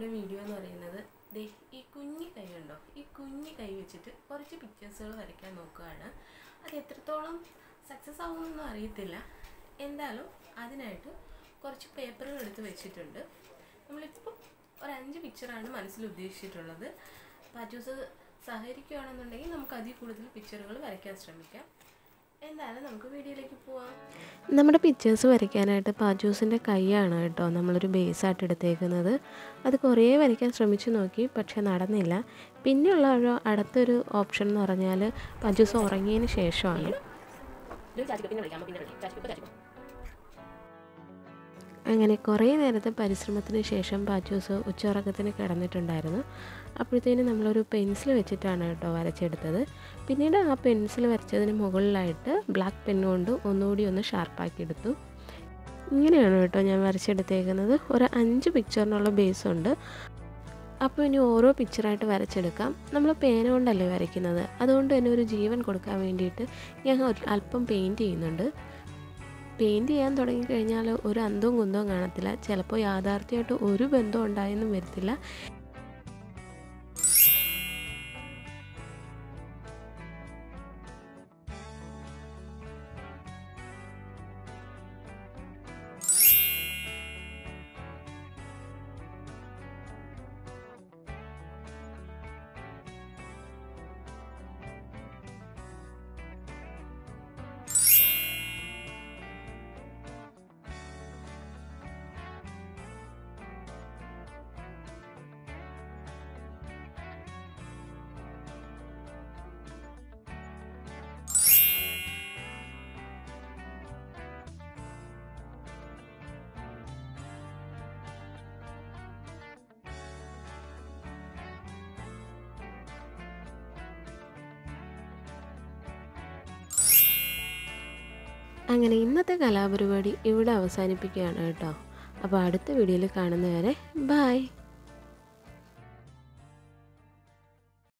നമ്മുടെ വീഡിയോ എന്ന് പറയുന്നത് ദേ ഈ കുഞ്ഞി കൈ ഉണ്ടോ ഈ കുഞ്ഞി കൈ വെച്ചിട്ട് കുറച്ച് പിക്ചേഴ്സുകൾ വരയ്ക്കാൻ നോക്കുകയാണ് അത് എത്രത്തോളം സക്സസ് ആവുമെന്നൊന്നും അറിയത്തില്ല എന്തായാലും അതിനായിട്ട് കുറച്ച് പേപ്പറുകൾ എടുത്ത് വെച്ചിട്ടുണ്ട് നമ്മളിപ്പോൾ ഒരു അഞ്ച് പിക്ചറാണ് മനസ്സിൽ ഉദ്ദേശിച്ചിട്ടുള്ളത് പാറ്റൂസ് സഹകരിക്കുകയാണെന്നുണ്ടെങ്കിൽ നമുക്ക് അതിൽ കൂടുതൽ പിക്ചറുകൾ വരയ്ക്കാൻ ശ്രമിക്കാം എന്തായാലും നമുക്ക് വീഡിയോയിലേക്ക് പോവാം നമ്മുടെ പിക്ചേഴ്സ് വരയ്ക്കാനായിട്ട് പാജൂസിൻ്റെ കൈയാണ് കേട്ടോ നമ്മളൊരു ബേസായിട്ട് എടുത്തേക്കുന്നത് അത് കുറേ വരയ്ക്കാൻ ശ്രമിച്ചു നോക്കി പക്ഷെ നടന്നില്ല പിന്നെയുള്ള ഒരു അടുത്തൊരു ഓപ്ഷൻ എന്ന് പറഞ്ഞാൽ പാജൂസ് ഉറങ്ങിയതിന് ശേഷമാണ് ഇത് ചാച്ചിക്കോ പിന്നെ വിളിക്കാം പിന്നെ വിളിക്കാം ചാച്ചിക്കോ ചാച്ചിക്കോ അങ്ങനെ കുറേ നേരത്തെ പരിശ്രമത്തിന് ശേഷം പാച്ചൂസ് ഉച്ചയുറക്കത്തിന് കിടന്നിട്ടുണ്ടായിരുന്നു അപ്പോഴത്തേനും നമ്മളൊരു പെൻസിൽ വെച്ചിട്ടാണ് കേട്ടോ വരച്ചെടുത്തത് പിന്നീട് ആ പെൻസിൽ വരച്ചതിന് മുകളിലായിട്ട് ബ്ലാക്ക് പെന്നുകൊണ്ട് ഒന്നുകൂടി ഒന്ന് ഷാർപ്പാക്കി എടുത്തു ഇങ്ങനെയാണ് കേട്ടോ ഞാൻ വരച്ചെടുത്തേക്കുന്നത് ഒരു അഞ്ച് പിക്ചറിനുള്ള ബേസ് ഉണ്ട് അപ്പോൾ ഇനി ഓരോ പിക്ചറായിട്ട് വരച്ചെടുക്കാം നമ്മൾ പേന കൊണ്ടല്ലേ വരയ്ക്കുന്നത് അതുകൊണ്ട് തന്നെ ഒരു ജീവൻ കൊടുക്കാൻ വേണ്ടിയിട്ട് ഞാൻ ഒരു അല്പം പെയിൻറ്റ് ചെയ്യുന്നുണ്ട് പെയിൻറ്റ് ചെയ്യാൻ തുടങ്ങിക്കഴിഞ്ഞാൽ ഒരു അന്തവും കുന്തവും കാണത്തില്ല ചിലപ്പോൾ യാഥാർത്ഥ്യമായിട്ട് ഒരു ബന്ധവും ഉണ്ടായെന്നും വരത്തില്ല അങ്ങനെ ഇന്നത്തെ കലാപരിപാടി ഇവിടെ അവസാനിപ്പിക്കുകയാണ് കേട്ടോ അപ്പോൾ അടുത്ത വീഡിയോയിൽ കാണുന്നവരെ ബായ്